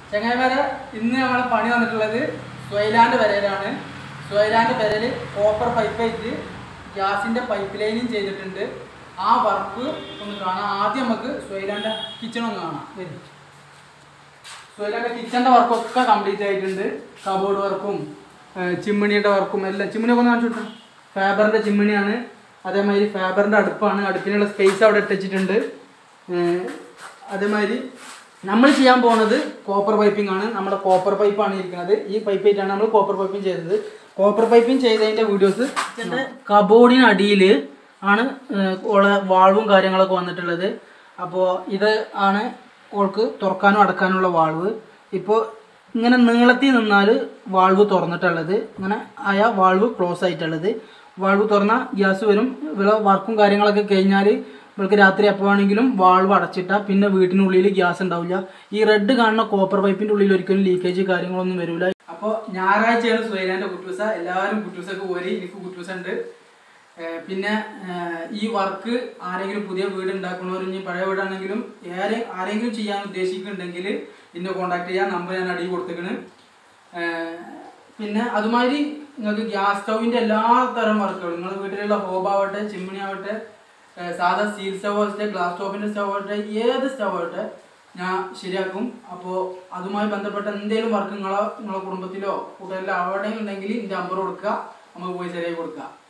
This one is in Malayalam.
ചങ്ങായിമാരെ ഇന്ന് നമ്മളെ പണി വന്നിട്ടുള്ളത് സ്വൈലാൻഡ് പെരയിലാണ് സ്വൈലാൻഡ് പെരയിൽ കോപ്പർ പൈപ്പ് ആയിട്ട് ഗ്യാസിൻ്റെ പൈപ്പ് ലൈനും ചെയ്തിട്ടുണ്ട് ആ വർക്ക് ഒന്ന് കാണാം ആദ്യം നമുക്ക് സ്വൈലാൻഡ് കിച്ചൺ ഒന്ന് കാണാം വരും സ്വൈലാൻഡ് കിച്ചൻ്റെ വർക്കൊക്കെ കംപ്ലീറ്റ് ആയിട്ടുണ്ട് കബോർഡ് വർക്കും ചിമ്മിണിയുടെ വർക്കും എല്ലാം ചിമ്മിണിയൊക്കെ ഒന്ന് കാണിച്ചു കൊടുക്കാം ഫാബറിൻ്റെ ചിമ്മിണിയാണ് അതേമാതിരി ഫാബറിൻ്റെ അടുപ്പാണ് അടുപ്പിനുള്ള സ്പേസ് അവിടെ ഇട്ടിട്ടുണ്ട് ഏഹ് അതേമാതിരി നമ്മൾ ചെയ്യാൻ പോകുന്നത് കോപ്പർ പൈപ്പിംഗ് ആണ് നമ്മുടെ കോപ്പർ പൈപ്പാണ് ഇരിക്കുന്നത് ഈ പൈപ്പ് ആയിട്ടാണ് നമ്മൾ കോപ്പർ പൈപ്പിംഗ് ചെയ്തത് കോപ്പർ പൈപ്പിംഗ് ചെയ്തതിൻ്റെ വീഡിയോസ് കബോർഡിനടിയിൽ ആണ് ഏഹ് ഉള്ള വാൾവും കാര്യങ്ങളൊക്കെ വന്നിട്ടുള്ളത് അപ്പോൾ ഇത് ആണ് ഓൾക്ക് തുറക്കാനും അടക്കാനുള്ള വാൾവ് ഇപ്പോൾ ഇങ്ങനെ നീളത്തിൽ നിന്നാൽ വാൾവ് തുറന്നിട്ടുള്ളത് ഇങ്ങനെ ആയ വാൾവ് ക്ലോസ് ആയിട്ടുള്ളത് വാൾവ് തുറന്നാൽ ഗ്യാസ് വരും ഇവിടെ വർക്കും കാര്യങ്ങളൊക്കെ കഴിഞ്ഞാൽ ഇവൾക്ക് രാത്രി എപ്പോൾ വേണമെങ്കിലും വാൾവ് അടച്ചിട്ടാൽ പിന്നെ വീട്ടിനുള്ളിൽ ഗ്യാസ് ഉണ്ടാവില്ല ഈ റെഡ് കാണുന്ന കോപ്പർ പൈപ്പിൻ്റെ ഉള്ളിൽ ഒരിക്കലും ലീക്കേജ് കാര്യങ്ങളൊന്നും വരില്ല അപ്പോൾ ഞായറാഴ്ചയാണ് സുഹൈലാൻ്റെ കുറ്റൂസ എല്ലാവരും കുറ്റൂസൊക്കെ പോരി എനിക്ക് കുറ്റൂസ ഉണ്ട് ഏഹ് പിന്നെ ഏഹ് ഈ വർക്ക് ആരെങ്കിലും പുതിയ വീട് ഉണ്ടാക്കണവരും ഇനി പഴയ വീടാണെങ്കിലും ആരെ ആരെങ്കിലും ചെയ്യാൻ ഉദ്ദേശിക്കുന്നുണ്ടെങ്കിൽ എന്നെ കോൺടാക്ട് ചെയ്യാൻ നമ്പർ ഞാൻ അടിയിൽ കൊടുത്തേക്കണ് ഏഹ് പിന്നെ അതുമാതിരി നിങ്ങൾക്ക് ഗ്യാസ് സ്റ്റൗവിൻ്റെ എല്ലാ തരം വർക്കുകളും നിങ്ങളുടെ വീട്ടിലുള്ള ഹോബ് ആവട്ടെ ചിമ്മിണി ആവട്ടെ ഏഹ് സാധാ സ്റ്റീൽ സ്റ്റവ് ആവട്ടെ ഗ്ലാസ് സ്റ്റോപ്പിൻ്റെ സ്റ്റവ് ആവട്ടെ ഏത് സ്റ്റവ് ആവട്ടെ ഞാൻ ശരിയാക്കും അപ്പോൾ അതുമായി ബന്ധപ്പെട്ട എന്തെങ്കിലും വർക്ക് നിങ്ങളെ നിങ്ങളെ കുടുംബത്തിലോ കൂട്ടുകാരിലോ അവിടെ ഉണ്ടെങ്കിൽ എൻ്റെ നമ്പർ കൊടുക്കുക നമുക്ക് പോയി ശരിയാക്കി കൊടുക്കുക